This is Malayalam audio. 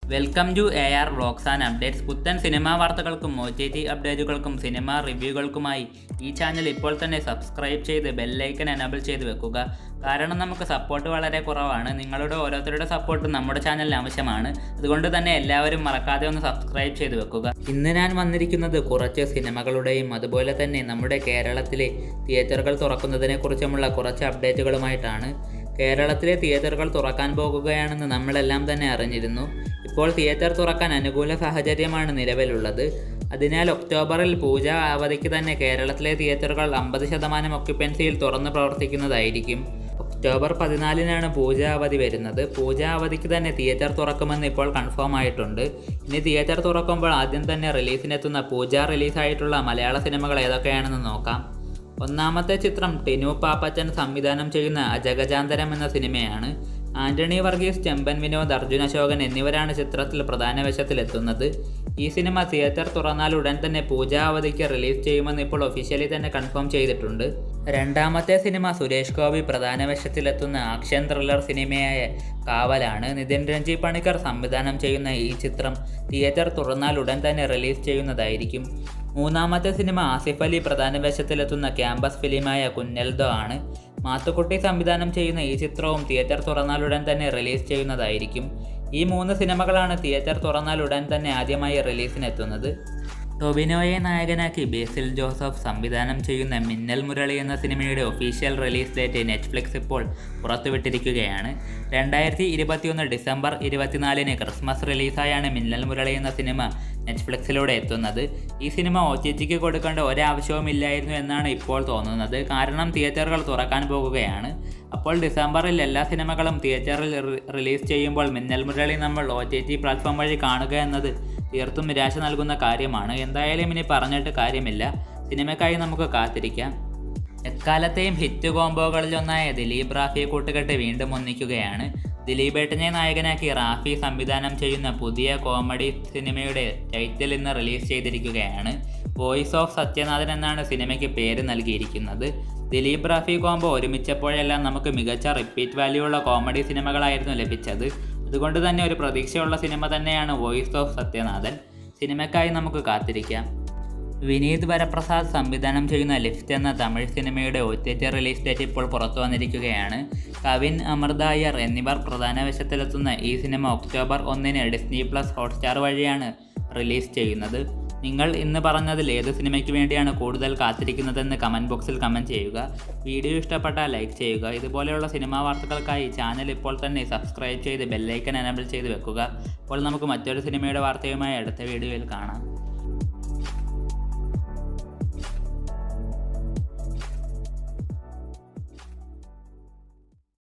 welcome to A R vlogs and updates പുത്തൻ സിനിമാ വാർത്തകൾക്കും ഒ ടി ടി അപ്ഡേറ്റുകൾക്കും സിനിമാ റിവ്യൂകൾക്കുമായി ഈ ചാനൽ ഇപ്പോൾ തന്നെ സബ്സ്ക്രൈബ് ചെയ്ത് ബെല്ലൈക്കൻ എനബിൾ ചെയ്ത് വെക്കുക കാരണം നമുക്ക് സപ്പോർട്ട് വളരെ കുറവാണ് നിങ്ങളുടെ ഓരോരുത്തരുടെ സപ്പോർട്ട് നമ്മുടെ ചാനലിന് ആവശ്യമാണ് അതുകൊണ്ട് തന്നെ എല്ലാവരും മറക്കാതെ ഒന്ന് സബ്സ്ക്രൈബ് ചെയ്ത് വെക്കുക ഇന്ന് ഞാൻ വന്നിരിക്കുന്നത് കുറച്ച് സിനിമകളുടെയും അതുപോലെ തന്നെ നമ്മുടെ കേരളത്തിലെ തിയേറ്ററുകൾ തുറക്കുന്നതിനെക്കുറിച്ചുമുള്ള കുറച്ച് അപ്ഡേറ്റുകളുമായിട്ടാണ് കേരളത്തിലെ തിയേറ്ററുകൾ തുറക്കാൻ പോകുകയാണെന്ന് നമ്മളെല്ലാം തന്നെ അറിഞ്ഞിരുന്നു ഇപ്പോൾ തിയേറ്റർ തുറക്കാൻ അനുകൂല സാഹചര്യമാണ് നിലവിലുള്ളത് അതിനാൽ ഒക്ടോബറിൽ പൂജ അവധിക്ക് തന്നെ കേരളത്തിലെ തിയേറ്ററുകൾ അമ്പത് ശതമാനം ഒക്യുപ്പൻസിയിൽ തുറന്ന് പ്രവർത്തിക്കുന്നതായിരിക്കും ഒക്ടോബർ പതിനാലിനാണ് പൂജ അവധി വരുന്നത് പൂജ അവധിക്ക് തന്നെ തിയേറ്റർ തുറക്കുമെന്ന് ഇപ്പോൾ കൺഫേം ആയിട്ടുണ്ട് ഇനി തിയേറ്റർ തുറക്കുമ്പോൾ ആദ്യം തന്നെ റിലീസിനെത്തുന്ന പൂജ റിലീസായിട്ടുള്ള മലയാള സിനിമകൾ ഏതൊക്കെയാണെന്ന് നോക്കാം ഒന്നാമത്തെ ചിത്രം ടിനു പാപ്പച്ചൻ സംവിധാനം ചെയ്യുന്ന അജഗജാന്തരം എന്ന സിനിമയാണ് ആന്റണി വർഗീസ് ചെമ്പൻ വിനോദ് അർജുൻ അശോകൻ എന്നിവരാണ് ചിത്രത്തിൽ പ്രധാന വേഷത്തിലെത്തുന്നത് ഈ സിനിമ തിയേറ്റർ തുറന്നാൽ ഉടൻ തന്നെ പൂജാ അവധിക്ക് റിലീസ് ചെയ്യുമെന്ന് ഇപ്പോൾ ഒഫീഷ്യലി തന്നെ കൺഫേം ചെയ്തിട്ടുണ്ട് രണ്ടാമത്തെ സിനിമ സുരേഷ് ഗോപി പ്രധാന വേഷത്തിലെത്തുന്ന ആക്ഷൻ ത്രില്ലർ സിനിമയായ കാവലാണ് നിതിൻ രഞ്ജി പണിക്കർ സംവിധാനം ചെയ്യുന്ന ഈ ചിത്രം തിയേറ്റർ തുറന്നാൽ ഉടൻ തന്നെ റിലീസ് ചെയ്യുന്നതായിരിക്കും മൂന്നാമത്തെ സിനിമ ആസിഫ് അലി പ്രധാന വേഷത്തിലെത്തുന്ന ക്യാമ്പസ് ഫിലിമായ കുഞ്ഞൽദോ ആണ് മാത്തുക്കുട്ടി സംവിധാനം ചെയ്യുന്ന ഈ ചിത്രവും തിയേറ്റർ തുറന്നാലുടൻ തന്നെ റിലീസ് ചെയ്യുന്നതായിരിക്കും ഈ മൂന്ന് സിനിമകളാണ് തിയേറ്റർ തുറന്നാലുടൻ തന്നെ ആദ്യമായി റിലീസിനെത്തുന്നത് ടൊബിനോയെ നായകനാക്കി ബേസിൽ ജോസഫ് സംവിധാനം ചെയ്യുന്ന മിന്നൽ മുരളി എന്ന സിനിമയുടെ ഒഫീഷ്യൽ റിലീസ് ഡേറ്റ് നെറ്റ്ഫ്ലിക്സ് ഇപ്പോൾ പുറത്തുവിട്ടിരിക്കുകയാണ് രണ്ടായിരത്തി ഇരുപത്തിയൊന്ന് ഡിസംബർ ഇരുപത്തിനാലിന് ക്രിസ്മസ് റിലീസായാണ് മിന്നൽ മുരളി എന്ന സിനിമ നെറ്റ്ഫ്ലിക്സിലൂടെ എത്തുന്നത് ഈ സിനിമ ഒ ടി ടിക്ക് കൊടുക്കേണ്ട ഒരാവശ്യവുമില്ലായിരുന്നു എന്നാണ് ഇപ്പോൾ തോന്നുന്നത് കാരണം തിയേറ്ററുകൾ തുറക്കാൻ പോകുകയാണ് അപ്പോൾ ഡിസംബറിൽ എല്ലാ സിനിമകളും തിയേറ്ററിൽ റിലീസ് ചെയ്യുമ്പോൾ മിന്നൽ മുരളി നമ്മൾ ഒ ടി ടി പ്ലാറ്റ്ഫോം വഴി കാണുക എന്നത് തീർത്തും നിരാശ നൽകുന്ന കാര്യമാണ് എന്തായാലും ഇനി പറഞ്ഞിട്ട് കാര്യമില്ല സിനിമയ്ക്കായി നമുക്ക് കാത്തിരിക്കാം എക്കാലത്തെയും ഹിറ്റ് കോംബോകളിലൊന്നായ ദിലീപ് റാഫി കൂട്ടുകെട്ട് വീണ്ടും ഒന്നിക്കുകയാണ് ദിലീപേട്ടനെ നായകനാക്കി റാഫി സംവിധാനം ചെയ്യുന്ന പുതിയ കോമഡി സിനിമയുടെ ടൈറ്റിൽ ഇന്ന് റിലീസ് ചെയ്തിരിക്കുകയാണ് വോയിസ് ഓഫ് സത്യനാഥൻ എന്നാണ് സിനിമയ്ക്ക് പേര് നൽകിയിരിക്കുന്നത് ദിലീപ് റാഫി കോംബോ ഒരുമിച്ചപ്പോഴെല്ലാം നമുക്ക് മികച്ച റിപ്പീറ്റ് വാല്യൂ ഉള്ള കോമഡി സിനിമകളായിരുന്നു ലഭിച്ചത് അതുകൊണ്ട് തന്നെ ഒരു പ്രതീക്ഷയുള്ള സിനിമ തന്നെയാണ് വോയിസ് ഓഫ് സത്യനാഥൻ സിനിമയ്ക്കായി നമുക്ക് കാത്തിരിക്കാം വിനീത് വരപ്രസാദ് സംവിധാനം ചെയ്യുന്ന ലിഫ്റ്റ് എന്ന തമിഴ് സിനിമയുടെ O T T release date ഇപ്പോൾ പുറത്തു വന്നിരിക്കുകയാണ് കവിൻ അമൃത അയ്യർ എന്നിവർ പ്രധാന വേഷത്തിലെത്തുന്ന ഈ സിനിമ ഒക്ടോബർ ഒന്നിന് ഡിസ്നി പ്ലസ് ഹോട്ട്സ്റ്റാർ വഴിയാണ് റിലീസ് ചെയ്യുന്നത് നിങ്ങൾ ഇന്ന് പറഞ്ഞതിൽ ഏത് സിനിമയ്ക്ക് വേണ്ടിയാണ് കൂടുതൽ കാത്തിരിക്കുന്നതെന്ന് കമൻറ്റ് ബോക്സിൽ കമൻറ്റ് ചെയ്യുക വീഡിയോ ഇഷ്ടപ്പെട്ടാൽ ലൈക്ക് ചെയ്യുക ഇതുപോലെയുള്ള സിനിമാ വാർത്തകൾക്കായി ചാനൽ ഇപ്പോൾ തന്നെ സബ്സ്ക്രൈബ് ചെയ്ത് ബെല്ലൈക്കൻ എനബിൾ ചെയ്ത് വെക്കുക അപ്പോൾ നമുക്ക് മറ്റൊരു സിനിമയുടെ വാർത്തയുമായി അടുത്ത വീഡിയോയിൽ കാണാം